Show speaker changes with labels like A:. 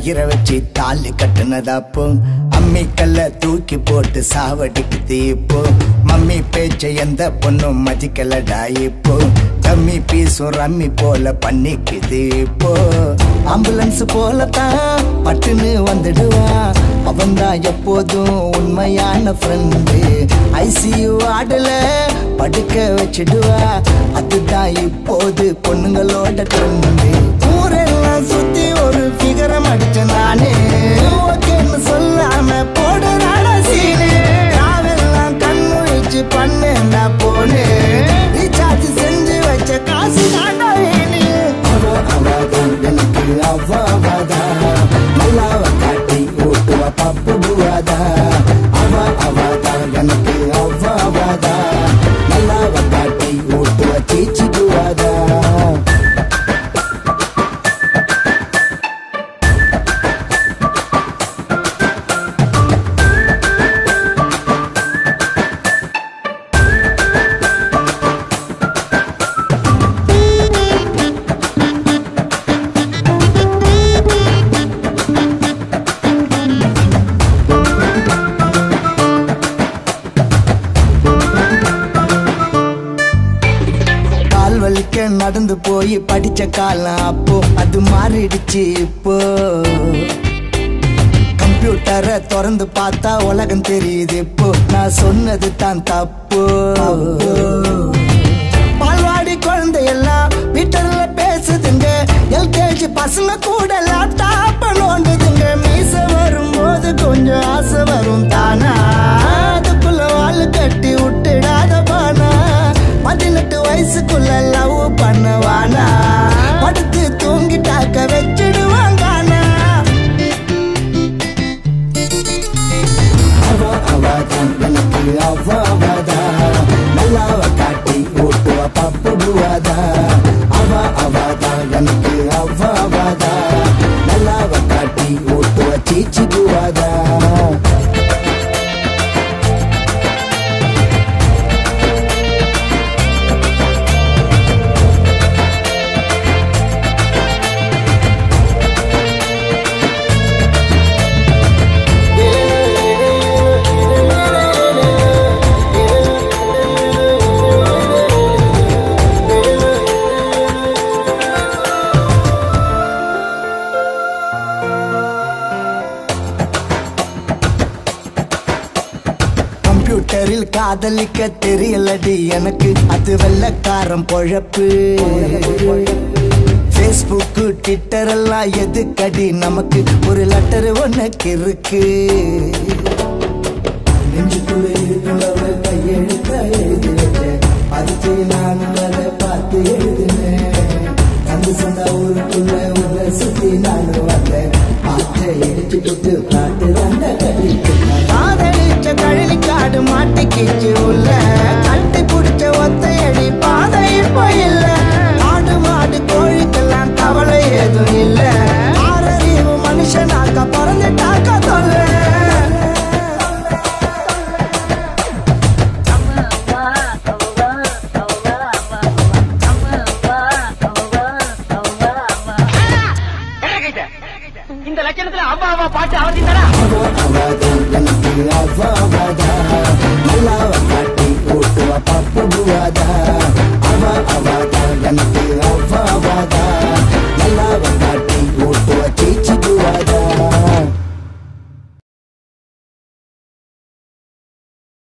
A: கயிற வச்சு தாலி கட்டுனதாப்போ அம்மிக்கல்ல தூக்கி போட்டு சாவடிக்குது இப்போ மம்மி பேச்ச எந்த பொண்ணும் மதிக்கலடா இப்போ கம்மி பீசும் ரம்மி போல பண்ணிக்குது இப்போ ஆம்புலன்ஸ் போலத்தான் பட்டுன்னு வந்துடுவான் அவன்தான் எப்போதும் உண்மையான ஃப்ரெண்டு ஐசியூ ஆடல படுக்க வச்சிடுவா அதுதான் இப்போது பொண்ணுங்களோட ட்ரெண்டு ஊரெல்லாம் சுத்தி ஒரு ஃபிகரம் அடிச்ச நானே ஓகேன்னு சொல்லாம போடுறாடா சீனு நாவெல்லாம் கண் முழிச்சு பண்ணேன்டா போனே ரீசார்ஜ் செஞ்சு வச்ச காசு தாண்டா வேணு அவ அவதான் எனக்கு அவ அவதான் நல்லாவ காட்டி ஊட்டுவ பப்பு புவாதா அவ அவதான் எனக்கு அவ அவதான் நல்லாவ காட்டி ஊட்டுவ சீச்சி புவாதா கால் வலிக்க நடந்து போய் படிச்ச காலம் அப்போ அது மாறிடுச்சு இப்போ கம்ப்யூட்டரை திறந்து பார்த்தா உலகம் தெரியுது இப்போ நான் சொன்னது தான் தப்பு பால்வாடி குழந்தை எல்லாம் வீட்டர்ல பேசுதுங்க எல்கேஜி பசங்க கூட லேப்டாப் நோண்டுதுங்க மீச வரும்போது கொஞ்சம் ஆசை வரும் தானா அதுக்குள்ள வாழு கட்டி விட்டுடாத பானா பதினெட்டு வயசுக்குள்ள லவ் பண்ணுவானா படுத்து தூங்கிட்டாக்க வச்சிடுவாங்கானா அவ அவதான் எனக்கு அவ அவதான் நல்லாவ காட்டி ஓட்டுவ பப்பு புவாதா அவ அவதான் எனக்கு அவ அவதான் நல்லாவ காட்டி ஓட்டுவ சீச்சி புவாதா கம்ப்யூட்டரில் காதலிக்க தெரியலடி எனக்கு அது வெள்ளக்காரன் பொழப்பு ஃபேஸ்புக்கு ட்விட்டர் எல்லாம் எதுக்கடி நமக்கு ஒரு லெட்டர் ஒன்னுக்கு இருக்கு நெஞ்சுக்குள்ள இருக்கிறவ கையெழுத்த எழுதி வச்சேன் அதுக்கு நான் அதை பார்த்து எழுதினேன் அந்த சொந்த ஊருக்குள்ள உள்ள சுத்தி நான் வந்தேன் பாட்டை இடிச்சு போட்டு காட்டுற